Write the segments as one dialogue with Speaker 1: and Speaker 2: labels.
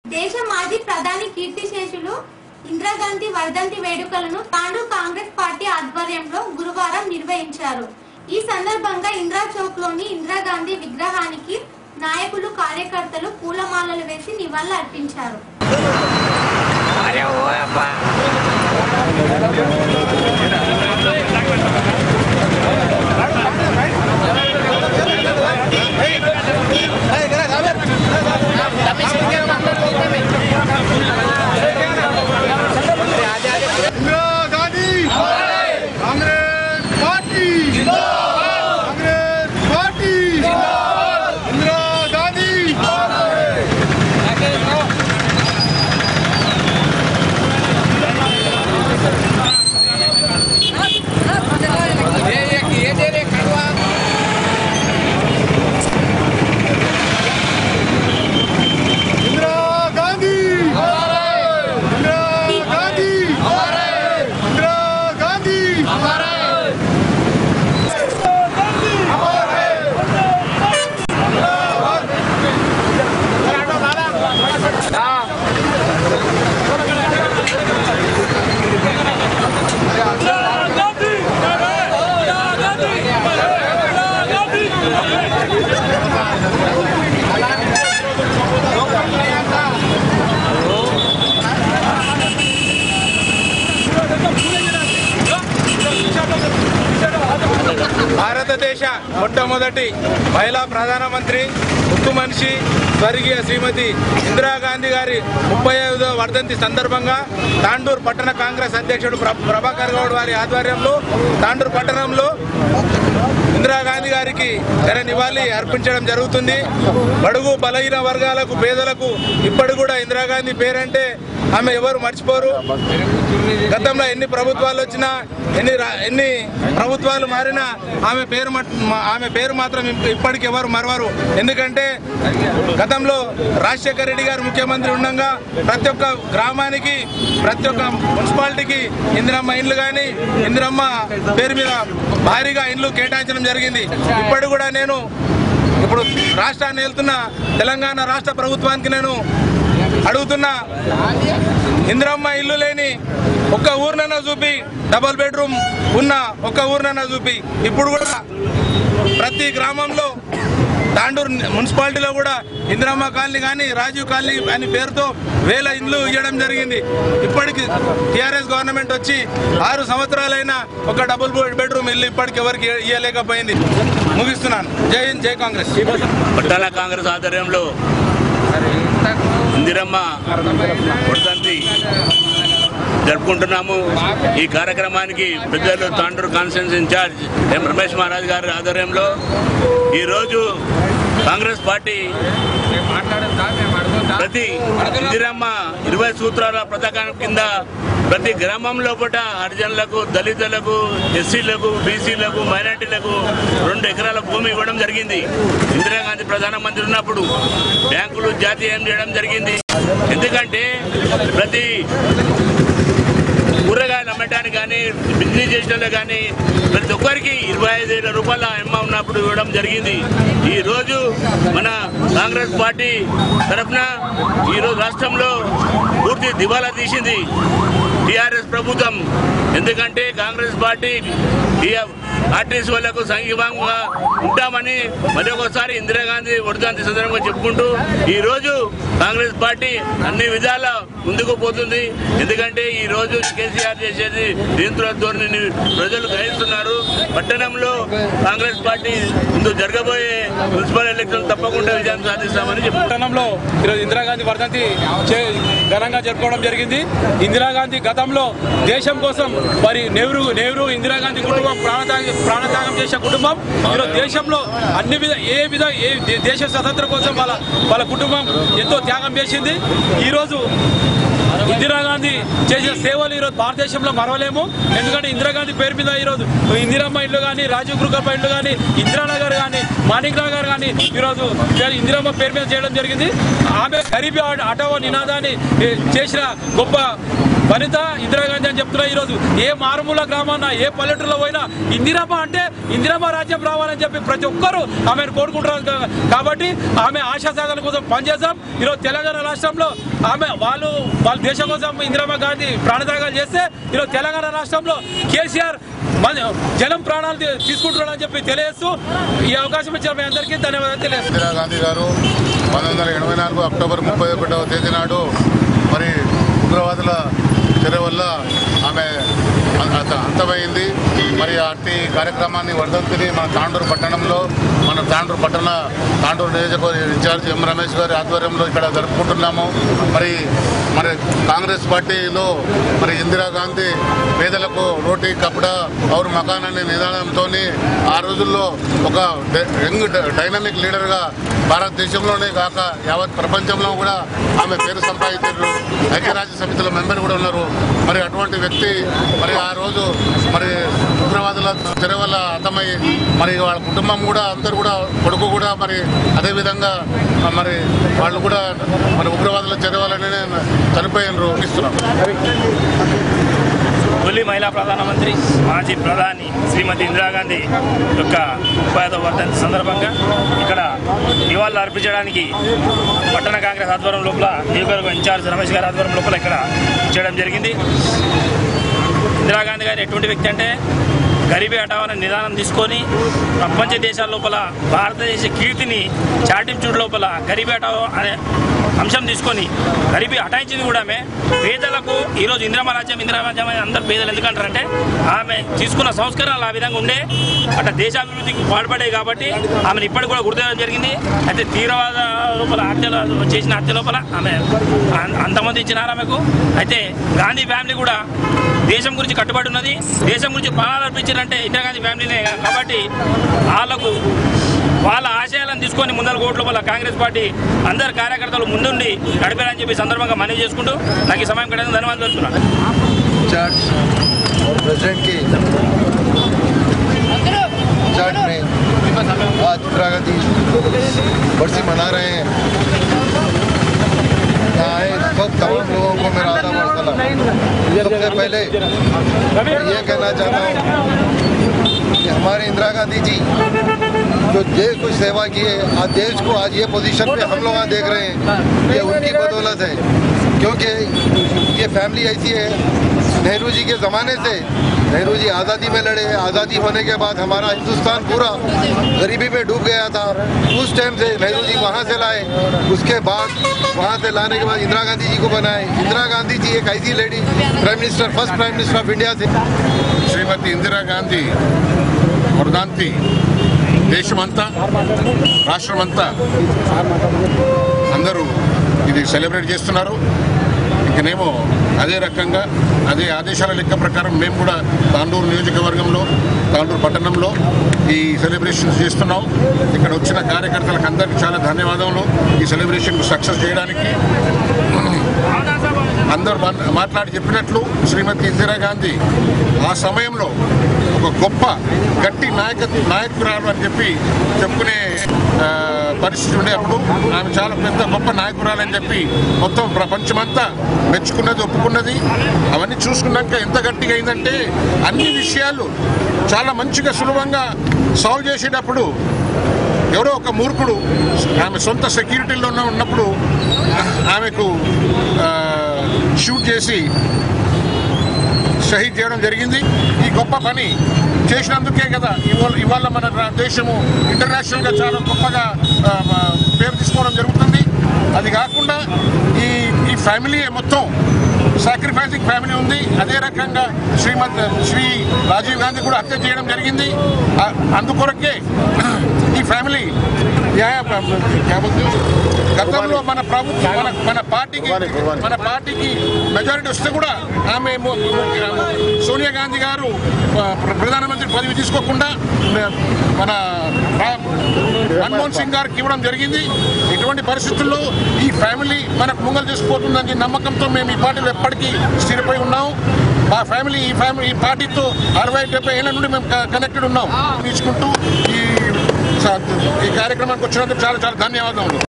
Speaker 1: దేశ మాజీ ప్రధాని కీర్తిశేషులు ఇందిరాగాంధీ వర్ధంతి వేడుకలను తాండూరు కాంగ్రెస్ పార్టీ ఆధ్వర్యంలో గురువారం నిర్వహించారు ఈ సందర్భంగా ఇందిరా చౌక్ లోని ఇందిరాగాంధీ విగ్రహానికి నాయకులు కార్యకర్తలు పూలమాలలు వేసి నివాళులు అర్పించారు
Speaker 2: इंदिरा गांधी कांग्रेस पार्टी कांग्रेस पार्टी इंदिरा गांधी इंदिरा गांधी इंदिरा गांधी इंदिरा गांधी
Speaker 3: భారతదేశ మొట్టమొదటి మహిళా ప్రధానమంత్రి ముక్కు మనిషి స్వర్గీయ శ్రీమతి ఇందిరాగాంధీ గారి ముప్పై ఐదో వర్ధంతి సందర్భంగా తాండూరు పట్టణ కాంగ్రెస్ అధ్యక్షుడు ప్ర- ప్రభాకర్ గౌడ్ వారి ఆధ్వర్యంలో తాండూరు పట్టణంలో ఇందిరాగాంధీ గారికి ఘన నివాళి అర్పించడం జరుగుతుంది బడుగు బలహీన వర్గాలకు పేదలకు ఇప్పటి కూడా ఇందిరాగాంధీ పేరంటే ఆమె ఎవరు మర్చిపోరు గతంలో ఎన్ని ప్రభుత్వాలు వచ్చినా ఎన్ని రా- ఎన్ని ప్రభుత్వాలు మారినా ఆమె పేరు మట్- మా- ఆమె పేరు మాత్రం ఇప్- ఇప్పటికి ఎవరు మరవరు ఎందుకంటే గతంలో రాజశేఖర రెడ్డి గారు ముఖ్యమంత్రి ఉండగా ప్రతి ఒక్క గ్రామానికి ప్రతి ఒక్క మున్సిపాలిటీకి ఇందిరమ్మ ఇండ్లు కానీ ఇందిరమ్మ పేరు మీద భారీగా ఇండ్లు కేటాయించడం జరిగింది ఇప్పటి కూడా నేను ఇప్పుడు రాష్ట్రాన్ని వెళ్తున్న తెలంగాణ రాష్ట్ర ప్రభుత్వానికి నేను అడుగుతున్నా ఇందిరమ్మ ఇల్లు లేని ఒక్క ఊరినన్నా చూపి డబుల్ బెడ్రూమ్ ఉన్న ఒక్క ఊరినన్నా చూపి ఇప్పుడు కూడా ప్రతి గ్రామంలో తాండూరు మున్సిపాలిటీలో కూడా ఇందిరమ్మ కాలనీ కానీ రాజీవ్ కాలనీ అని పేరుతో వేల ఇండ్లు ఇవ్వడం జరిగింది ఇప్పటికి టీఆర్ఎస్ గవర్నమెంట్ వచ్చి ఆరు సంవత్సరాలైనా ఒక డబుల్ బెడ్రూమ్ ఇల్లు ఇప్పటికి ఎవరికి ఇవ్వలేకపోయింది ముగిస్తున్నాను జై హింద్ జై కాంగ్రెస్
Speaker 4: పట్టాల కాంగ్రెస్ ఆధ్వర్యంలో ఇందిరమ్మ వర్ధంతి జరుపుకుంటున్నాము ఈ కార్యక్రమానికి పెద్దలు Tandur constituency incharge M Ramesh Maharaj గారి ఆధ్వర్యంలో ఈరోజు కాంగ్రెస్ పార్టీ ప్రతి ఇందిరమ్మ ఇరవై సూత్రాల పథకం కింద ప్రతి గ్రామంలో పూట హరిజనులకు దళితులకు ఎస్సీలకు బీసీలకు మైనార్టీలకు రెండు ఎకరాల భూమి ఇవ్వడం జరిగింది ఇందిరాగాంధీ ప్రధానమంత్రి ఉన్నప్పుడు బ్యాంకులు జాతీయం చేయడం జరిగింది ఎందుకంటే ప్రతి కూరగాయలు అమ్మటానికి కానీ బిజినెస్ చేసిన కానీ ప్రతి ఒక్కరికి ఇరవై ఐదు వేల రూపాయల ఎమ్మ ఉన్నప్పుడు ఇవ్వడం జరిగింది ఈ రోజు మన కాంగ్రెస్ పార్టీ తరఫున ఈరోజు రాష్ట్రంలో పూర్తి దివాలా తీసింది టిఆర్ఎస్ ప్రభుత్వం ఎందుకంటే కాంగ్రెస్ పార్టీ ఆర్టీసీ వాళ్లకు సంఘీభంగా ఉంటామని మరి ఒకసారి ఇందిరాగాంధీ వర్ధంతి సందర్భంగా చెప్పుకుంటూ ఈ రోజు కాంగ్రెస్ పార్టీ అన్ని విధాల ముందుకు పోతుంది ఎందుకంటే ఈ రోజు కేసీఆర్ చేసేది నియంత్రణ ధోరణిని ప్రజలు గ్రహిస్తున్నారు పట్టణంలో కాంగ్రెస్ పార్టీ ముందు జరగబోయే మున్సిపల్ ఎలక్షన్ తప్పకుండా విజయం సాధిస్తామని చెప్పారు
Speaker 5: పట్టణంలో ఈరోజు ఇందిరాగాంధీ వర్ధంతి చే- ఘనంగా జరుపుకోవడం జరిగింది ఇందిరాగాంధీ గతంలో దేశం కోసం మరి నెహ్రూ నెహ్రూ ఇందిరాగాంధీ కుటుంబం ప్రాణత్యాగం ప్రాణత్యాగం చేసే కుటుంబం ఈరోజు దేశంలో అన్ని విధ ఏ విధ ఏ దే- దేశ స్వతంత్రం కోసం వాళ్ళ వాళ్ళ కుటుంబం ఎంతో త్యాగం చేసింది ఈరోజు ఇందిరాగాంధీ చేసిన సేవలు ఈరోజు భారతదేశంలో మరవలేము ఎందుకంటే ఇందిరాగాంధీ పేరు మీద ఈరోజు ఇందిరమ్మ ఇల్లు కానీ రాజీవ్ గృహ ఇల్లు కానీ ఇందిరానగర్ కానీ మాణిక్ నగర్ కానీ ఈరోజు ఇందిరమ్మ పేరు మీద చేయడం జరిగింది ఆమె గరీబీ ఆటో నినాదాన్ని ఏ, చేసిన గొప్ప వనిత ఇందిరాగాంధీ అని చెప్తున్నా ఈరోజు ఏ మారుమూల గ్రామాన్న ఏ పల్లెటూరులో పోయినా ఇందిరమ్మ అంటే ఇందిరమ్మ రాజ్యం రావాలని చెప్పి ప్రతి ఒక్కరూ ఆమెను కోరుకుంటున్నారు కా- కాబట్టి ఆమె ఆశా సాధన కోసం పనిచేస్తాం ఈరోజు తెలంగాణ రాష్ట్రంలో ఆమె వాళ్ళు వాళ్ళ దేశం కోసం ఇందిరమ్మ గాంధీ ప్రాణత్యాగాలు చేస్తే ఈరోజు తెలంగాణ రాష్ట్రంలో కేసీఆర్ మన జనం ప్రాణాలు తీ- తీసుకుంటున్నారని చెప్పి తెలియజేస్తూ ఈ అవకాశం ఇచ్చిన మీ అందరికీ ధన్యవాదాలు తెలియజేస్తాను
Speaker 2: ఇందిరాగాంధీ గారు పంతొమ్మిది వందల ఎనభై నాలుగు అక్టోబర్ ముప్పై ఒకటవ తేదీ నాడు మరి ఉగ్రవాదుల చర్య వల్ల ఆమె అంత- అంతమైంది మరి అట్టి కార్యక్రమాన్ని వర్ధంతిని మన తాండూరు పట్టణంలో మన తాండూరు పట్టణ తాండూరు నియోజకవర్గ ఇన్ఛార్జ్ ఎం రమేష్ గారి ఆధ్వర్యంలో ఇక్కడ జరుపుకుంటున్నాము మరి మరి కాంగ్రెస్ పార్టీలో మరి ఇందిరాగాంధీ పేదలకు రోటీ కపడా ఔర్ మకాన్ అనే నిదానంతో ఆ రోజుల్లో ఒక డ- యంగ్ డ- డైనమిక్ లీడర్గా భారతదేశంలోనే కాక యావత్ ప్రపంచంలో కూడా ఆమె పేరు సంపాదించారు ఐక్యరాజ్య సమితిలో మెంబర్ కూడా ఉన్నారు మరి అటువంటి వ్యక్తి మరి ఆ రోజు మరి ఉగ్రవాదుల చర్య వల్ల హతమై మరి వాళ్ళ కుటుంబం కూడా అందరూ కూడా కొడుకు కూడా మరి అదే విధంగా మరి వాళ్ళు కూడా మరి ఉగ్రవాదుల చర్య వల్లనే చనిపోయినారు ఇస్తున్నాం
Speaker 6: తొలి మహిళా ప్రధానమంత్రి మాజీ ప్రధాని శ్రీమతి ఇందిరాగాంధీ యొక్క ముప్పై ఐదవ వర్ధంతి సందర్భంగా ఇక్కడ నివాళులు అర్పించడానికి పట్టణ కాంగ్రెస్ ఆధ్వర్యం లోపల నియోజకవర్గ ఇన్ఛార్జ్ రమేష్ గారి ఆధ్వర్యం లోపల ఇక్కడ చేయడం జరిగింది ఇందిరాగాంధీ గారు ఎటువంటి వ్యక్తి అంటే గరీబీ హఠావ్ అనే నిదానం తీసుకొని ప్రపంచ దేశాల లోపల భారతదేశ కీర్తిని చాటించుడు లోపల గరీబీ హఠావ్ అనే అంశం తీసుకొని గరీబీ హఠాయించింది కూడా ఆమె పేదలకు ఈరోజు ఇందిరామ రాజ్యం ఇందిరా రాజ్యం అని అందరు పేదలు ఎందుకంటారంటే ఆమె తీసుకున్న సంస్కరణలు ఆ విధంగా ఉండే అట్లా దేశాభివృద్ధికి పాటుపడే కాబట్టి ఆమెను ఇప్పటికి కూడా గుర్తించడం జరిగింది అయితే తీవ్రవాద లోపల హత్యలు చేసిన హత్య లోపల ఆమె అం- అంతమంది ఇచ్చినారు ఆమెకు అయితే గాంధీ ఫ్యామిలీ కూడా దేశం గురించి కట్టుబడి ఉన్నది దేశం గురించి ప్రాణాలు అర్పించారంటే ఇందిరాగాంధీ ఫ్యామిలీనే కాబట్టి వాళ్ళకు వాళ్ళ ఆశయాలను తీసుకొని ముందర కోట్ల వల్ల కాంగ్రెస్ పార్టీ అందరు కార్యకర్తలు ముందుండి నడిపారని చెప్పి సందర్భంగా మనవి చేసుకుంటూ నాకు ఈ సమయం కట్టడం ధన్యవాదాలు తెలుపుతున్నాను
Speaker 7: इंचार्ज और प्रेसिडेंट के इंचार्ज में आज इंदिरा गांधी बरसी मना रहे हैं यहाँ आए सब तमाम लोगों को मेरा आधा सलाम सबसे पहले मैं ये कहना चाहता हूँ कि हमारे इंदिरा गांधी जी जो देश को सेवा की है आज देश को आज ये पोजीशन पे हम लोग यहाँ देख रहे हैं ये उनकी बदौलत है क्योंकि ये फैमिली ऐसी है नेहरू जी के ज़माने से नेहरू जी आज़ादी में लड़े आज़ादी होने के बाद हमारा हिंदुस्तान पूरा गरीबी में डूब गया था उस टाइम से नेहरू जी वहाँ से लाए उसके बाद वहाँ से लाने के बाद इंदिरा गांधी जी को बनाए इंदिरा गांधी जी एक ऐसी lady prime minister first prime minister of India से
Speaker 2: శ్రీమతి ఇందిరాగాంధీ వర్ధంతి దేశమంతా రాష్ట్రమంతా అందరూ ఇది సెలబ్రేట్ చేస్తున్నారు ఇంకనేమో అదే రకంగా అదే ఆదేశాల లెక్క ప్రకారం మేము కూడా తాండూరు నియోజకవర్గంలో తాండూరు పట్టణంలో ఈ సెలబ్రేషన్స్ చేస్తున్నాం ఇక్కడ వచ్చిన కార్యకర్తలకు అందరికీ చాలా ధన్యవాదములు ఈ సెలబ్రేషన్ సక్సెస్ చేయడానికి అందరూ మా- మాట్లాడి చెప్పినట్లు శ్రీమతి ఇందిరాగాంధీ ఆ సమయంలో ఒక గొప్ప గట్టి నాయక నాయకురాలు అని చెప్పి చెప్పుకునే ఆ, పరిస్థితి ఉండే అప్పుడు ఆమె చాలా పెద్ద గొప్ప నాయకురాలు అని చెప్పి మొత్తం ప్రపంచమంతా మెచ్చుకున్నది ఒప్పుకున్నది అవన్నీ చూసుకున్నాక ఎంత గట్టిగా అయిందంటే అన్ని విషయాలు చాలా మంచిగా సులభంగా సాల్వ్ చేసేటప్పుడు ఎవరో ఒక మూర్ఖుడు ఆమె సొంత సెక్యూరిటీలో ఉన్నప్పుడు ఆమెకు ఆ, షూట్ చేసి షహీద్ చేయడం జరిగింది ఈ గొప్ప పని చేసినందుకే కదా ఇవాళ ఇవాళ మన రా- దేశము ఇంటర్నేషనల్గా చాలా గొప్పగా ఆ, ఆ, పేరు తీసుకోవడం జరుగుతుంది అది కాకుండా ఈ ఈ ఫ్యామిలీ మొత్తం సాక్రిఫైసింగ్ ఫ్యామిలీ ఉంది అదే రకంగా శ్రీమద్ శ్రీ రాజీవ్ గాంధీ కూడా హత్య చేయడం జరిగింది ఆ- అందుకొరకే ఈ ఫ్యామిలీ యా- క్యా బోల్తే హో? గతంలో మన ప్రభుత్వం మన మన పార్టీకి మన పార్టీకి మెజారిటీ వస్తే కూడా ఆమె ము- ము- సోనియా గాంధీ గారు ఆ, ప్ర- ప్రధానమంత్రి పదవి తీసుకోకుండా ఆ, మన రా- మన్మోహన్ సింగ్ గారికి ఇవ్వడం జరిగింది ఇటువంటి పరిస్థితుల్లో ఈ ఫ్యామిలీ మనకు ముంగలు తీసుకుపోతుందని నమ్మకంతో మేము ఈ పార్టీలో ఎప్పటికీ స్థిరపై ఉన్నాం మా ఫ్యామిలీ ఈ ఫ్యామిలీ ఈ పార్టీతో అరవై డెబ్బై ఏళ్ళ నుండి మేము కనెక్టెడ్ ఉన్నాం తీసుకుంటూ ఈ స- ఈ కార్యక్రమానికి వచ్చినందుకు చాలా చాలా ధన్యవాదములు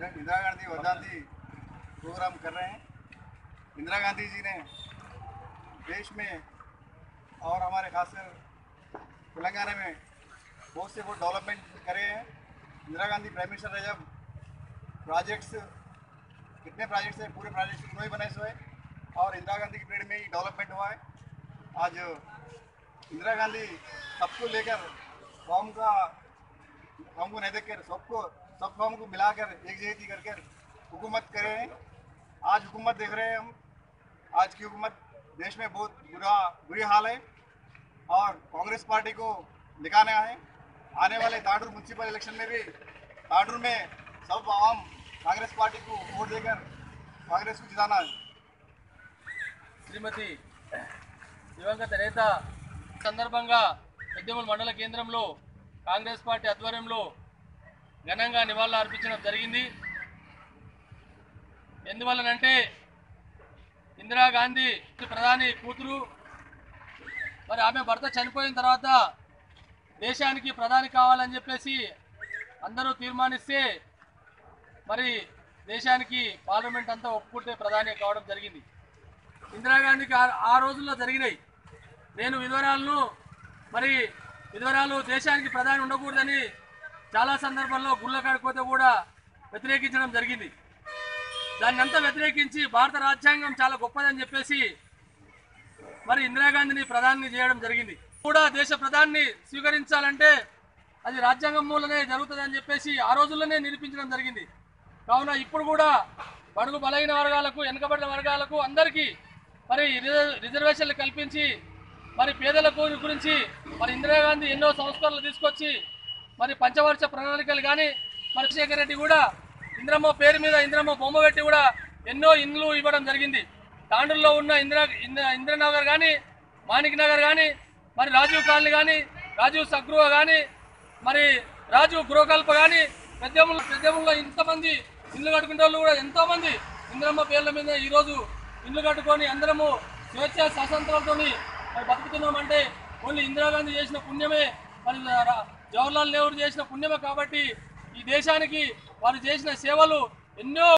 Speaker 8: इंदिरा गांधी वर्धांती प्रोग्राम कर रहे हैं इंदिरा गांधी जी ने देश में और हमारे खासकर तेलंगाना में बहुत से बहुत डेवलपमेंट करे हैं इंदिरा गांधी प्राइम मिनिस्टर रहे जब प्रोजेक्ट्स कितने प्रोजेक्ट्स हैं पूरे प्रोजेक्ट्स उन्होंने बनाए हुए और इंदिरा गांधी की पीरियड में ही डेवलपमेंट हुआ है आज इंदिरा गांधी सबको लेकर कौम का कौम को नहीं देख कर सबको सब कौम को मिलाकर एक जगह करके हुकूमत करे हैं आज हुकूमत देख रहे हैं हम आज की हुकूमत देश में बहुत बुरा बुरी हाल है और कांग्रेस पार्टी को दिखाना है आने वाले तांडूर म्यूनसिपल इलेक्शन में भी तांडूर में सब आवाम कांग्रेस पार्टी को वोट देकर कांग्रेस को जिताना है
Speaker 9: శ్రీమతి దివంగత నేత సందర్భంగా పెద్దమూరు మండల కేంద్రంలో కాంగ్రెస్ పార్టీ ఆధ్వర్యంలో ఘనంగా నివాళులు అర్పించడం జరిగింది ఎందువల్లనంటే ఇందిరాగాంధీ ప్రధాని కూతురు మరి ఆమె భర్త చనిపోయిన తర్వాత దేశానికి ప్రధాని కావాలని చెప్పేసి అందరూ తీర్మానిస్తే మరి దేశానికి పార్లమెంట్ అంతా ఒప్పుకుంటే ప్రధాని కావడం జరిగింది ఇందిరాగాంధీకి ఆ- ఆ రోజుల్లో జరిగినాయి నేను విధవరాలను మరి విధవరాలు దేశానికి ప్రధాని ఉండకూడదని చాలా సందర్భాల్లో గుళ్ళ కాడిపోతే కూడా వ్యతిరేకించడం జరిగింది దాన్ని అంతా వ్యతిరేకించి భారత రాజ్యాంగం చాలా గొప్పదని చెప్పేసి మరి ఇందిరాగాంధీని ప్రధాని చేయడం జరిగింది కూడా దేశ ప్రధాని స్వీకరించాలంటే అది రాజ్యాంగం మూలనే జరుగుతుందని చెప్పేసి ఆ రోజుల్లోనే నిరూపించడం జరిగింది కావున ఇప్పుడు కూడా బడుగు బలహీన వర్గాలకు వెనుకబడిన వర్గాలకు అందరికీ మరి రిజర్- రిజర్వేషన్లు కల్పించి మరి పేదల గు- గురించి మరి ఇందిరాగాంధీ ఎన్నో సంస్కరణలు తీసుకొచ్చి మరి పంచవర్ష ప్రణాళికలు కానీ మరి శేఖర్ రెడ్డి కూడా ఇంద్రమ్మ పేరు మీద ఇంద్రమ్మ బొమ్మ పెట్టి కూడా ఎన్నో ఇండ్లు ఇవ్వడం జరిగింది తాండూరులో ఉన్న ఇందిరా ఇంద్ర- ఇంద్రనగర్ కానీ మాణిక్ నగర్ కానీ మరి రాజీవ్ కాలనీ కానీ రాజీవ్ సగృహ కానీ మరి రాజు గృహకల్ప కానీ పెద్దములు పెద్దముల్లో ఇంతమంది ఇల్లు కట్టుకునే వాళ్ళు కూడా ఎంతో మంది ఇంద్రమ్మ పేర్ల మీద ఈరోజు ఇల్లు కట్టుకొని అందరము స్వేచ్ఛ స్వాతంత్రాలతో మరి బతుకుతున్నామంటే ఓన్లీ ఇందిరాగాంధీ చేసిన పుణ్యమే మరి రా- జవహర్లాల్ నెహ్రూ చేసిన పుణ్యమే కాబట్టి ఈ దేశానికి వారు చేసిన సేవలు ఎన్నో